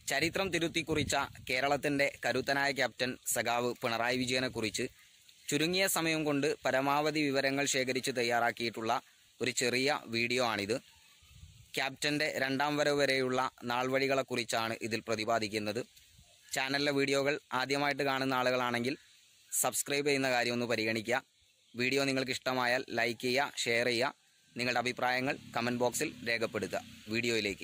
ചരിത്രം തിരുത്തി കുറിച്ച കേരളത്തിന്റെ കരുത്തനായ ക്യാപ്റ്റൻ സഖാവ് പിണറായി വിജയനെക്കുറിച്ച് ചുരുങ്ങിയ സമയം കൊണ്ട് പരമാവധി വിവരങ്ങൾ ശേഖരിച്ച് തയ്യാറാക്കിയിട്ടുള്ള ഒരു ചെറിയ വീഡിയോ ആണിത് ക്യാപ്റ്റന്റെ രണ്ടാം വരവ് വരെയുള്ള നാൾവഴികളെക്കുറിച്ചാണ് ഇതിൽ പ്രതിപാദിക്കുന്നത് ചാനലിലെ വീഡിയോകൾ ആദ്യമായിട്ട് കാണുന്ന ആളുകളാണെങ്കിൽ സബ്സ്ക്രൈബ് ചെയ്യുന്ന കാര്യം ഒന്ന് പരിഗണിക്കുക വീഡിയോ നിങ്ങൾക്ക് ഇഷ്ടമായാൽ ലൈക്ക് ചെയ്യുക ഷെയർ ചെയ്യുക നിങ്ങളുടെ അഭിപ്രായങ്ങൾ കമൻറ്റ് ബോക്സിൽ രേഖപ്പെടുത്തുക വീഡിയോയിലേക്ക്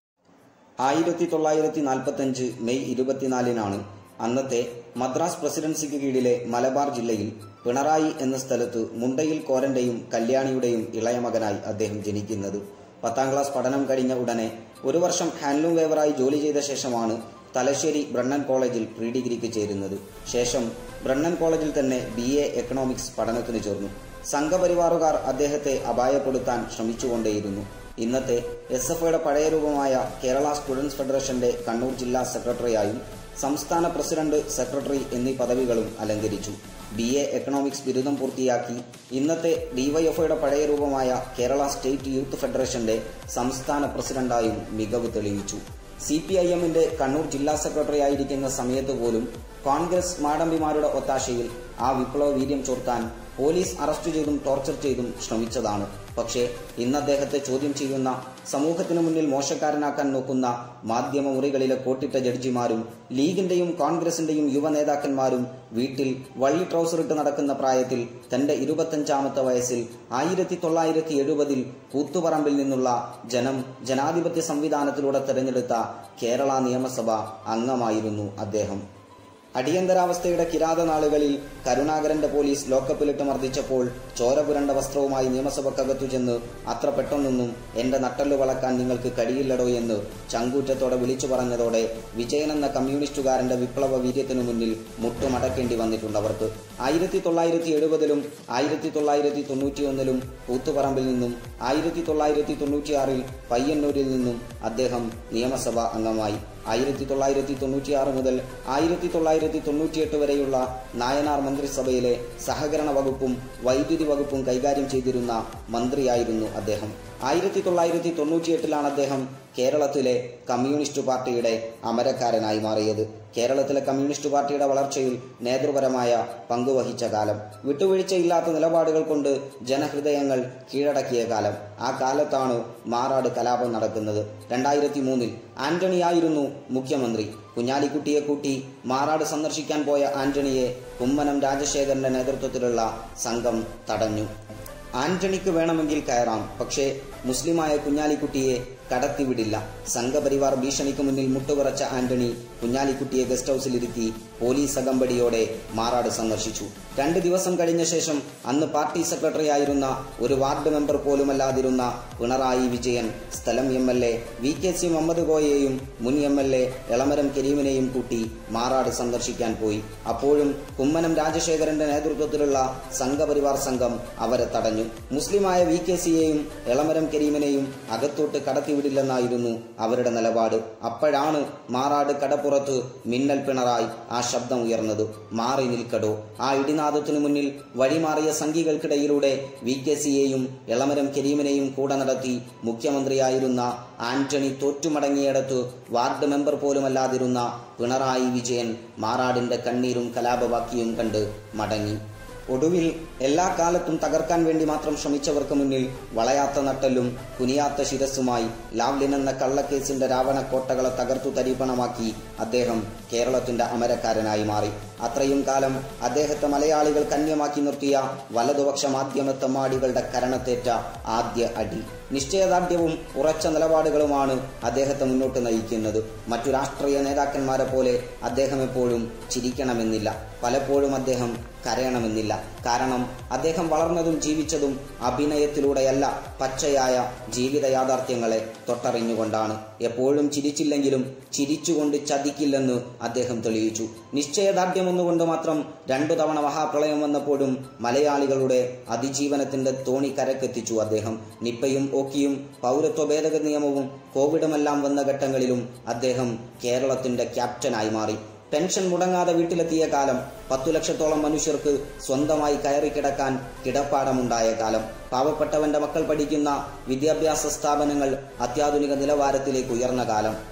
ആയിരത്തി തൊള്ളായിരത്തി നാൽപ്പത്തഞ്ച് മെയ് ഇരുപത്തിനാലിനാണ് അന്നത്തെ മദ്രാസ് പ്രസിഡൻസിക്ക് കീഴിലെ മലബാർ ജില്ലയിൽ പിണറായി എന്ന സ്ഥലത്ത് മുണ്ടയിൽ കോരന്റെയും കല്യാണിയുടെയും ഇളയ മകനായി അദ്ദേഹം ജനിക്കുന്നത് പത്താം ക്ലാസ് പഠനം കഴിഞ്ഞ ഉടനെ ഒരു വർഷം ഹാൻഡ്ലൂം വേവറായി ജോലി ചെയ്ത ശേഷമാണ് തലശ്ശേരി ബ്രണ്ണൻ കോളേജിൽ പ്രീ ഡിഗ്രിക്ക് ചേരുന്നത് ശേഷം ബ്രണ്ണൻ കോളേജിൽ തന്നെ ബി എ എക്കണോമിക്സ് പഠനത്തിന് ചേർന്നു സംഘപരിവാറുകാർ അദ്ദേഹത്തെ അപായപ്പെടുത്താൻ ശ്രമിച്ചുകൊണ്ടേയിരുന്നു ഇന്നത്തെ എസ് എഫ് ഐയുടെ പഴയ രൂപമായ കേരള സ്റ്റുഡൻസ് ഫെഡറേഷന്റെ കണ്ണൂർ ജില്ലാ സെക്രട്ടറിയായും സംസ്ഥാന പ്രസിഡന്റ് സെക്രട്ടറി എന്നീ പദവികളും അലങ്കരിച്ചു ബി എ എക്കണോമിക്സ് ബിരുദം പൂർത്തിയാക്കി ഇന്നത്തെ ഡിവൈഎഫ്ഐയുടെ പഴയ രൂപമായ കേരള സ്റ്റേറ്റ് യൂത്ത് ഫെഡറേഷന്റെ സംസ്ഥാന പ്രസിഡന്റായും മികവ് തെളിയിച്ചു സി പി ഐ എമ്മിന്റെ കണ്ണൂർ ജില്ലാ സെക്രട്ടറി ആയിരിക്കുന്ന സമയത്ത് പോലും കോൺഗ്രസ് മാടമ്പിമാരുടെ ഒത്താശയിൽ ആ വിപ്ലവ വീര്യം ചോർത്താൻ പോലീസ് അറസ്റ്റ് ചെയ്തും ടോർച്ചർ ചെയ്തും ശ്രമിച്ചതാണ് പക്ഷേ ഇന്ന് അദ്ദേഹത്തെ ചോദ്യം ചെയ്യുന്ന സമൂഹത്തിനു മുന്നിൽ മോശക്കാരനാക്കാൻ നോക്കുന്ന മാധ്യമ മുറികളിലെ കോട്ടിട്ട ജഡ്ജിമാരും ലീഗിന്റെയും കോൺഗ്രസിന്റെയും യുവ നേതാക്കന്മാരും വീട്ടിൽ വള്ളി ട്രൗസറിട്ട് നടക്കുന്ന പ്രായത്തിൽ തന്റെ ഇരുപത്തഞ്ചാമത്തെ വയസ്സിൽ ആയിരത്തി തൊള്ളായിരത്തി എഴുപതിൽ കൂത്തുപറമ്പിൽ നിന്നുള്ള ജനം ജനാധിപത്യ സംവിധാനത്തിലൂടെ തെരഞ്ഞെടുത്ത കേരള നിയമസഭ അംഗമായിരുന്നു അദ്ദേഹം അടിയന്തരാവസ്ഥയുടെ കിരാത നാളുകളിൽ കരുണാകരന്റെ പോലീസ് ലോക്കപ്പിലിട്ട് മർദ്ദിച്ചപ്പോൾ ചോര പുരണ്ട വസ്ത്രവുമായി നിയമസഭക്കകത്തു ചെന്ന് അത്ര പെട്ടെന്നൊന്നും എന്റെ നട്ടല് വളക്കാൻ നിങ്ങൾക്ക് കഴിയില്ലടോ എന്ന് ചങ്കൂറ്റത്തോടെ വിളിച്ചു പറഞ്ഞതോടെ വിജയൻ എന്ന കമ്മ്യൂണിസ്റ്റുകാരന്റെ വിപ്ലവ വീര്യത്തിനു മുന്നിൽ മുട്ടുമടക്കേണ്ടി വന്നിട്ടുണ്ട് അവർക്ക് ആയിരത്തി തൊള്ളായിരത്തി എഴുപതിലും ആയിരത്തി തൊള്ളായിരത്തി തൊണ്ണൂറ്റിയൊന്നിലും കൂത്തുപറമ്പിൽ നിന്നും ആയിരത്തി തൊള്ളായിരത്തി തൊണ്ണൂറ്റിയാറിൽ പയ്യന്നൂരിൽ നിന്നും അദ്ദേഹം നിയമസഭാ അംഗമായി ആയിരത്തി തൊള്ളായിരത്തി തൊണ്ണൂറ്റിയാറ് മുതൽ ആയിരത്തി തൊള്ളായിരത്തി തൊണ്ണൂറ്റിയെട്ട് വരെയുള്ള നായനാർ മന്ത്രിസഭയിലെ സഹകരണ വകുപ്പും വൈദ്യുതി വകുപ്പും കൈകാര്യം ചെയ്തിരുന്ന മന്ത്രിയായിരുന്നു അദ്ദേഹം ആയിരത്തി തൊള്ളായിരത്തി തൊണ്ണൂറ്റിയെട്ടിലാണ് അദ്ദേഹം കേരളത്തിലെ കമ്മ്യൂണിസ്റ്റ് പാർട്ടിയുടെ അമരക്കാരനായി മാറിയത് കേരളത്തിലെ കമ്മ്യൂണിസ്റ്റ് പാർട്ടിയുടെ വളർച്ചയിൽ നേതൃപരമായ പങ്കുവഹിച്ച കാലം വിട്ടുവീഴ്ചയില്ലാത്ത നിലപാടുകൾ കൊണ്ട് ജനഹൃദയങ്ങൾ കീഴടക്കിയ കാലം ആ കാലത്താണ് മാറാട് കലാപം നടക്കുന്നത് രണ്ടായിരത്തി മൂന്നിൽ ആന്റണിയായിരുന്നു മുഖ്യമന്ത്രി കുഞ്ഞാലിക്കുട്ടിയെ കൂട്ടി മാറാട് സന്ദർശിക്കാൻ പോയ ആന്റണിയെ കുമ്മനം രാജശേഖരന്റെ നേതൃത്വത്തിലുള്ള സംഘം തടഞ്ഞു ആന്റണിക്ക് വേണമെങ്കിൽ കയറാം പക്ഷേ മുസ്ലിമായ കുഞ്ഞാലിക്കുട്ടിയെ കടത്തിവിടില്ല സംഘപരിവാർ ഭീഷണിക്ക് മുന്നിൽ മുട്ടുകുറച്ച ആന്റണി കുഞ്ഞാലിക്കുട്ടിയെ ഗസ്റ്റ് ഹൌസിലിരുത്തി പോലീസ് അകമ്പടിയോടെ മാറാട് സന്ദർശിച്ചു രണ്ട് ദിവസം കഴിഞ്ഞ ശേഷം അന്ന് പാർട്ടി സെക്രട്ടറി ആയിരുന്ന ഒരു വാർഡ് മെമ്പർ പോലുമല്ലാതിരുന്ന പിണറായി വിജയൻ സ്ഥലം M L A V K C Muhammad കോയയെയും മുൻ എം എൽ എ എളമരം കരീമിനെയും കൂട്ടി മാറാട് സന്ദർശിക്കാൻ പോയി അപ്പോഴും കുമ്മനം രാജശേഖരന്റെ നേതൃത്വത്തിലുള്ള സംഘപരിവാർ സംഘം അവരെ തടഞ്ഞു മുസ്ലിമായ വി കെ സിയെയും എളമരം കരീമിനെയും അകത്തോട്ട് കടത്തിവിടില്ലെന്നായിരുന്നു അവരുടെ നിലപാട് അപ്പോഴാണ് മാറാട് കടപ്പുറത്ത് മിന്നൽ പിണറായി ആ ശബ്ദം ഉയർന്നത് മാറി നിൽക്കടോ ആ ഇടിനാദത്തിനു മുന്നിൽ വഴിമാറിയ സംഘികൾക്കിടയിലൂടെ വി കെ സിയെയും എളമരം കരീമിനെയും കൂടെ നടത്തി മുഖ്യമന്ത്രിയായിരുന്ന ആന്റണി തോറ്റുമടങ്ങിയിടത്ത് വാർഡ് മെമ്പർ പോലുമല്ലാതിരുന്ന പിണറായി വിജയൻ മാറാടിന്റെ കണ്ണീരും കലാപവാക്യവും കണ്ട് മടങ്ങി ഒടുവിൽ എല്ലാ കാലത്തും തകർക്കാൻ വേണ്ടി മാത്രം ശ്രമിച്ചവർക്ക് മുന്നിൽ വളയാത്ത നട്ടലും കുനിയാത്ത ശിരസ്സുമായി ലാവ്ലിൻ എന്ന കള്ളക്കേസിന്റെ രാവണക്കോട്ടകളെ തകർത്തു തരീപണമാക്കി അദ്ദേഹം കേരളത്തിന്റെ അമരക്കാരനായി മാറി അത്രയും കാലം അദ്ദേഹത്തെ മലയാളികൾ കന്യമാക്കി നിർത്തിയ വലതുപക്ഷ മാധ്യമ തെമ്മാടികളുടെ കരണത്തേറ്റ ആദ്യ അടി നിശ്ചയദാർഢ്യവും ഉറച്ച നിലപാടുകളുമാണ് അദ്ദേഹത്തെ മുന്നോട്ട് നയിക്കുന്നത് മറ്റു രാഷ്ട്രീയ നേതാക്കന്മാരെ പോലെ അദ്ദേഹം എപ്പോഴും ചിരിക്കണമെന്നില്ല പലപ്പോഴും അദ്ദേഹം കരയണമെന്നില്ല കാരണം അദ്ദേഹം വളർന്നതും ജീവിച്ചതും അഭിനയത്തിലൂടെയല്ല പച്ചയായ ജീവിത യാഥാർത്ഥ്യങ്ങളെ തൊട്ടറിഞ്ഞുകൊണ്ടാണ് എപ്പോഴും ചിരിച്ചില്ലെങ്കിലും ചിരിച്ചുകൊണ്ട് ചതിക്കില്ലെന്ന് അദ്ദേഹം തെളിയിച്ചു നിശ്ചയദാർഢ്യം ഒന്നുകൊണ്ട് മാത്രം രണ്ടു തവണ മഹാപ്രളയം വന്നപ്പോഴും മലയാളികളുടെ അതിജീവനത്തിന്റെ തോണി കരക്കെത്തിച്ചു അദ്ദേഹം നിപ്പയും ഓക്കിയും പൗരത്വ ഭേദഗതി നിയമവും കോവിഡുമെല്ലാം വന്ന ഘട്ടങ്ങളിലും അദ്ദേഹം കേരളത്തിന്റെ ക്യാപ്റ്റനായി മാറി പെൻഷൻ മുടങ്ങാതെ വീട്ടിലെത്തിയ കാലം പത്തു ലക്ഷത്തോളം മനുഷ്യർക്ക് സ്വന്തമായി കയറി കിടക്കാൻ കിടപ്പാടമുണ്ടായ കാലം പാവപ്പെട്ടവന്റെ മക്കൾ പഠിക്കുന്ന വിദ്യാഭ്യാസ സ്ഥാപനങ്ങൾ അത്യാധുനിക നിലവാരത്തിലേക്ക് ഉയർന്ന കാലം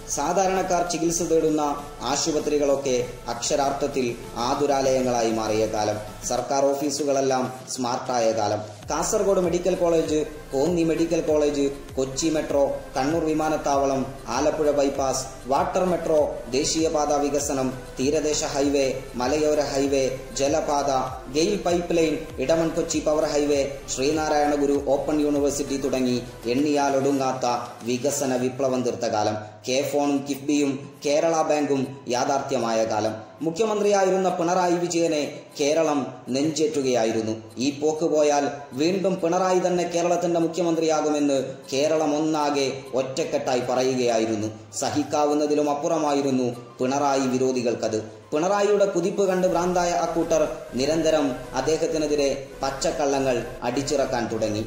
സാധാരണക്കാർ ചികിത്സ തേടുന്ന ആശുപത്രികളൊക്കെ അക്ഷരാർത്ഥത്തിൽ ആതുരാലയങ്ങളായി മാറിയ കാലം സർക്കാർ ഓഫീസുകളെല്ലാം സ്മാർട്ടായ കാലം Kasaragod medical college Konni medical college Kochi metro Kannur വിമാനത്താവളം ആലപ്പുഴ ബൈപ്പാസ് വാട്ടർ മെട്രോ ദേശീയപാത വികസനം തീരദേശ ഹൈവേ മലയോര ഹൈവേ ജലപാത GAIL pipeline Edamon Kochi power highway Sreenarayana Guru open university തുടങ്ങി എണ്ണിയാലൊടുങ്ങാത്ത വികസന വിപ്ലവം തീർത്ത കാലം കെ ഫോണും കിഫ്ബിയും കേരള ബാങ്കും യാഥാർത്ഥ്യമായ കാലം മുഖ്യമന്ത്രിയായിരുന്ന പിണറായി വിജയനെ കേരളം നെഞ്ചേറ്റുകയായിരുന്നു ഈ പോക്ക് പോയാൽ വീണ്ടും പിണറായി തന്നെ കേരളത്തിന്റെ മുഖ്യമന്ത്രിയാകുമെന്ന് കേരളം ഒന്നാകെ ഒറ്റക്കെട്ടായി പറയുകയായിരുന്നു സഹിക്കാവുന്നതിലും അപ്പുറമായിരുന്നു പിണറായി വിരോധികൾക്കത് പിണറായിയുടെ കുതിപ്പ് കണ്ട് ഭ്രാന്തായ അക്കൂട്ടർ നിരന്തരം അദ്ദേഹത്തിനെതിരെ പച്ചക്കള്ളങ്ങൾ അടിച്ചിറക്കാൻ തുടങ്ങി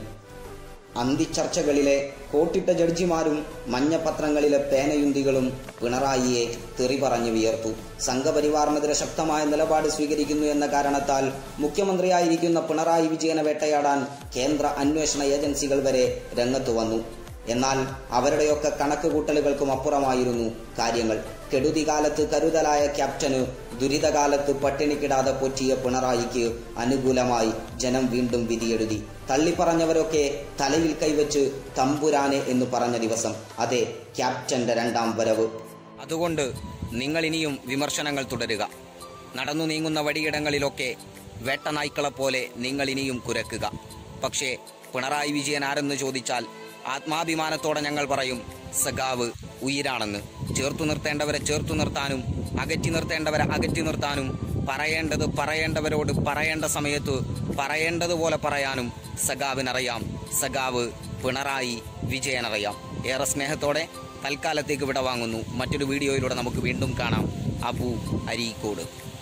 അന്തിച്ചർച്ചകളിലെ കോട്ടിട്ട ജഡ്ജിമാരും മഞ്ഞപത്രങ്ങളിലെ പേനയുന്തികളും പിണറായിയെ തെറി പറഞ്ഞു വിയർത്തു സംഘപരിവാറിനെതിരെ ശക്തമായ നിലപാട് സ്വീകരിക്കുന്നു എന്ന കാരണത്താൽ മുഖ്യമന്ത്രിയായിരിക്കുന്ന പിണറായി വിജയനെ വേട്ടയാടാൻ കേന്ദ്ര അന്വേഷണ ഏജൻസികൾ വരെ രംഗത്തു വന്നു എന്നാൽ അവരുടെയൊക്കെ കണക്കുകൂട്ടലുകൾക്കും അപ്പുറമായിരുന്നു കാര്യങ്ങൾ കെടുതി കാലത്ത് കരുതലായ ക്യാപ്റ്റന് ദുരിതകാലത്ത് പട്ടിണിക്കിടാതെ പൊറ്റിയ പിണറായിക്ക് അനുകൂലമായി ജനം വീണ്ടും വിധിയെഴുതി തള്ളിപ്പറഞ്ഞവരൊക്കെ തലയിൽ കൈവച്ച് തമ്പുരാനെ എന്ന് പറഞ്ഞ ദിവസം അതെ ക്യാപ്റ്റന്റെ രണ്ടാം വരവ് അതുകൊണ്ട് നിങ്ങൾ ഇനിയും വിമർശനങ്ങൾ തുടരുക നടന്നു നീങ്ങുന്ന വഴിയിടങ്ങളിലൊക്കെ വേട്ടനായ്ക്കളെപ്പോലെ നിങ്ങൾ ഇനിയും കുരക്കുക പക്ഷേ പിണറായി വിജയൻ ആരെന്ന് ചോദിച്ചാൽ ആത്മാഭിമാനത്തോടെ ഞങ്ങൾ പറയും സഖാവ് ഉയിരാണെന്ന് ചേർത്തു നിർത്തേണ്ടവരെ ചേർത്തു നിർത്താനും അകറ്റി നിർത്തേണ്ടവരെ അകറ്റി നിർത്താനും പറയേണ്ടത് പറയേണ്ടവരോട് പറയേണ്ട സമയത്ത് പറയേണ്ടതുപോലെ പറയാനും സഖാവിനറിയാം സഖാവ് പിണറായി വിജയനറിയാം ഏറെ സ്നേഹത്തോടെ തൽക്കാലത്തേക്ക് വിട വാങ്ങുന്നു മറ്റൊരു വീഡിയോയിലൂടെ നമുക്ക് വീണ്ടും കാണാം അബു അരീക്കോട്